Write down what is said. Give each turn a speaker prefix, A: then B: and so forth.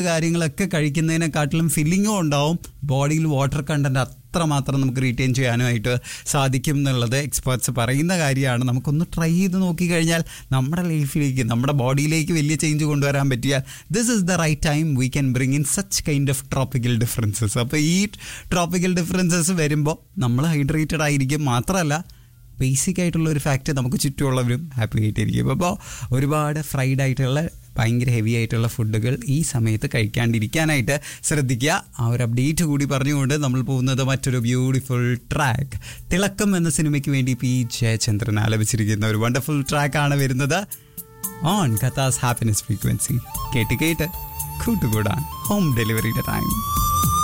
A: കാര്യങ്ങളൊക്കെ കഴിക്കുന്നതിനെക്കാട്ടിലും ഫില്ലിങ്ങും ഉണ്ടാവും ബോഡിയിൽ വാട്ടർ കണ്ടന്റ് അത്രമാത്രം നമുക്ക് റീറ്റെയിൻ ചെയ്യാനുമായിട്ട് സാധിക്കും എന്നുള്ളത് എക്സ്പേർട്സ് പറയുന്ന കാര്യമാണ് നമുക്കൊന്ന് ട്രൈ ചെയ്ത് നോക്കിക്കഴിഞ്ഞാൽ നമ്മുടെ ലൈഫിലേക്ക് നമ്മുടെ ബോഡിയിലേക്ക് വലിയ ചേഞ്ച് കൊണ്ടുവരാൻ പറ്റിയാൽ this is the right time we can bring in such kind of tropical differences അപ്പോൾ ഈ ട്രോപ്പിക്കൽ ഡിഫറൻസസ് വരുമ്പോൾ നമ്മൾ ഹൈഡ്രേറ്റഡ് ആയിരിക്കും മാത്രമല്ല ബേസിക് ആയിട്ടുള്ള ഒരു ഫാക്റ്റ് നമുക്ക് ചുറ്റുമുള്ളവരും ഹാപ്പി ആയിട്ടിരിക്കും അപ്പോൾ ഒരുപാട് ഫ്രൈഡ് ആയിട്ടുള്ള ഭയങ്കര ഹെവി ആയിട്ടുള്ള ഫുഡുകൾ ഈ സമയത്ത് കഴിക്കാണ്ടിരിക്കാനായിട്ട് ശ്രദ്ധിക്കുക ആ ഒരു അപ്ഡേറ്റ് കൂടി പറഞ്ഞുകൊണ്ട് നമ്മൾ പോകുന്നത് മറ്റൊരു ബ്യൂട്ടിഫുൾ ട്രാക്ക് തിളക്കം എന്ന സിനിമയ്ക്ക് വേണ്ടി പി ജയചന്ദ്രൻ ആലപിച്ചിരിക്കുന്ന ഒരു വണ്ടർഫുൾ ട്രാക്കാണ് വരുന്നത് ഓൺ കഥാസ് ഹാപ്പിനെസ് ഫ്രീക്വൻസി കേട്ട് കേട്ട് കൂട്ടുകൂടാൻ ഹോം ഡെലിവറിയുടെ ടൈം